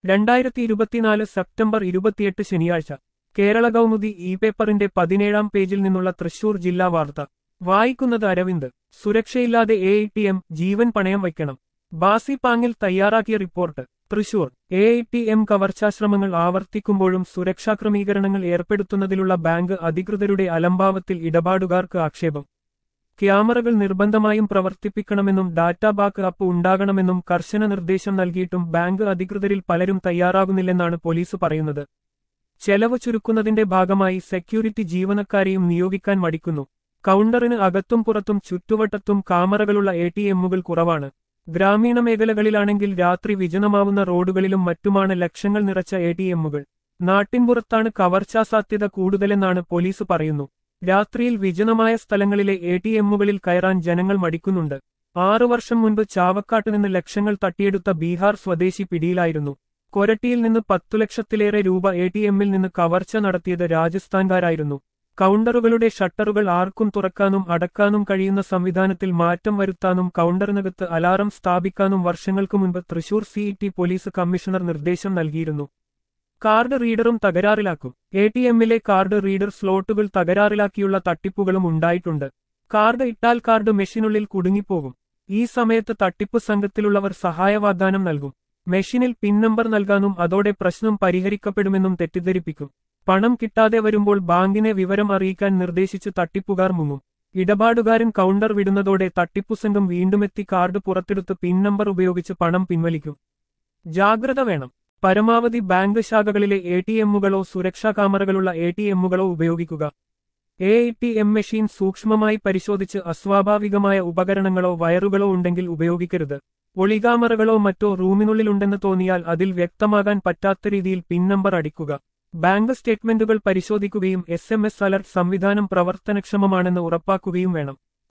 രണ്ടായിരത്തി ഇരുപത്തിനാല് സെപ്റ്റംബർ ഇരുപത്തിയെട്ട് ശനിയാഴ്ച കേരള കൗമുദി ഇ പേപ്പറിന്റെ പതിനേഴാം പേജിൽ നിന്നുള്ള തൃശൂർ ജില്ലാ വാർത്ത വായിക്കുന്നത് അരവിന്ദ് സുരക്ഷയില്ലാതെ എ ടി എം ജീവൻ പണയം വയ്ക്കണം ബാസി പാങ്ങിൽ തയ്യാറാക്കിയ report Thrissur A T M കവർച്ചാശ്രമങ്ങൾ ആവർത്തിക്കുമ്പോഴും സുരക്ഷാ ക്രമീകരണങ്ങൾ ഏർപ്പെടുത്തുന്നതിലുള്ള ബാങ്ക് അധികൃതരുടെ അലംഭാവത്തിൽ ഇടപാടുകാർക്ക് ആക്ഷേപം ക്യാമറകൾ നിർബന്ധമായും പ്രവർത്തിപ്പിക്കണമെന്നും ഡാറ്റാ ബാക്ക് അപ്പ് ഉണ്ടാകണമെന്നും കർശന നിർദ്ദേശം നൽകിയിട്ടും ബാങ്ക് അധികൃതരിൽ പലരും തയ്യാറാകുന്നില്ലെന്നാണ് പോലീസ് പറയുന്നത് ചെലവ് ചുരുക്കുന്നതിന്റെ ഭാഗമായി സെക്യൂരിറ്റി ജീവനക്കാരെയും നിയോഗിക്കാൻ മടിക്കുന്നു കൗണ്ടറിന് അകത്തും പുറത്തും ചുറ്റുവട്ടത്തും കാമറകളുള്ള എ ടി എമ്മുകൾ കുറവാണ് ഗ്രാമീണ മേഖലകളിലാണെങ്കിൽ രാത്രി വിജനമാവുന്ന റോഡുകളിലും മറ്റുമാണ് ലക്ഷങ്ങൾ നിറച്ച എ ടി എമ്മുകൾ നാട്ടിൻപുറത്താണ് കവർച്ചാ സാധ്യത കൂടുതലെന്നാണ് പോലീസ് പറയുന്നു രാത്രിയിൽ വിജനമായ സ്ഥലങ്ങളിലെ എ ടി എമ്മുകളിൽ കയറാൻ ജനങ്ങൾ മടിക്കുന്നുണ്ട് ആറു വർഷം മുൻപ് ചാവക്കാട്ട് നിന്ന് ലക്ഷങ്ങൾ തട്ടിയെടുത്ത ബീഹാർ സ്വദേശി പിടിയിലായിരുന്നു കൊരട്ടിയിൽ നിന്ന് പത്തു ലക്ഷത്തിലേറെ രൂപ എ ടി എമ്മിൽ നിന്ന് കവർച്ച നടത്തിയത് രാജസ്ഥാൻകാരായിരുന്നു കൗണ്ടറുകളുടെ ഷട്ടറുകൾ ആർക്കും തുറക്കാനും അടക്കാനും കഴിയുന്ന സംവിധാനത്തിൽ മാറ്റം വരുത്താനും കൗണ്ടറിനകത്ത് അലാറം സ്ഥാപിക്കാനും വർഷങ്ങൾക്കു മുൻപ് തൃശൂർ സിഇടി പോലീസ് കമ്മീഷണർ നിർദ്ദേശം നൽകിയിരുന്നു കാർഡ് റീഡറും തകരാറിലാക്കും എ ടി എമ്മിലെ കാർഡ് റീഡർ സ്ലോട്ടുകൾ തകരാറിലാക്കിയുള്ള തട്ടിപ്പുകളും ഉണ്ടായിട്ടുണ്ട് കാർഡ് ഇട്ടാൽ കാർഡ് മെഷീനുള്ളിൽ കുടുങ്ങിപ്പോകും ഈ സമയത്ത് തട്ടിപ്പ് സംഘത്തിലുള്ളവർ സഹായ വാഗ്ദാനം നൽകും മെഷീനിൽ പിൻ നമ്പർ നൽകാനും അതോടെ പ്രശ്നം പരിഹരിക്കപ്പെടുമെന്നും തെറ്റിദ്ധരിപ്പിക്കും പണം കിട്ടാതെ വരുമ്പോൾ ബാങ്കിനെ വിവരം അറിയിക്കാൻ നിർദ്ദേശിച്ച് തട്ടിപ്പുകാർ മുങ്ങും ഇടപാടുകാരൻ കൗണ്ടർ വിടുന്നതോടെ തട്ടിപ്പു സംഘം വീണ്ടുമെത്തി കാർഡ് പുറത്തെടുത്ത് പിൻ നമ്പർ ഉപയോഗിച്ച് പണം പിൻവലിക്കും ജാഗ്രത വേണം പരമാവധി ബാങ്ക് ശാഖകളിലെ എ ടി എമ്മുകളോ സുരക്ഷാ ക്യാമറകളുള്ള എ ടി എമ്മുകളോ ഉപയോഗിക്കുക എ ടി എം മെഷീൻ സൂക്ഷ്മമായി പരിശോധിച്ച് അസ്വാഭാവികമായ ഉപകരണങ്ങളോ വയറുകളോ ഉണ്ടെങ്കിൽ ഉപയോഗിക്കരുത് ഒളികാമറകളോ മറ്റോ റൂമിനുള്ളിലുണ്ടെന്ന് തോന്നിയാൽ അതിൽ വ്യക്തമാകാൻ പറ്റാത്ത രീതിയിൽ പിൻ നമ്പർ അടിക്കുക ബാങ്ക് സ്റ്റേറ്റ്മെന്റുകൾ പരിശോധിക്കുകയും എസ് എം എസ് അലർട്ട് സംവിധാനം പ്രവർത്തനക്ഷമമാണെന്ന് ഉറപ്പാക്കുകയും വേണം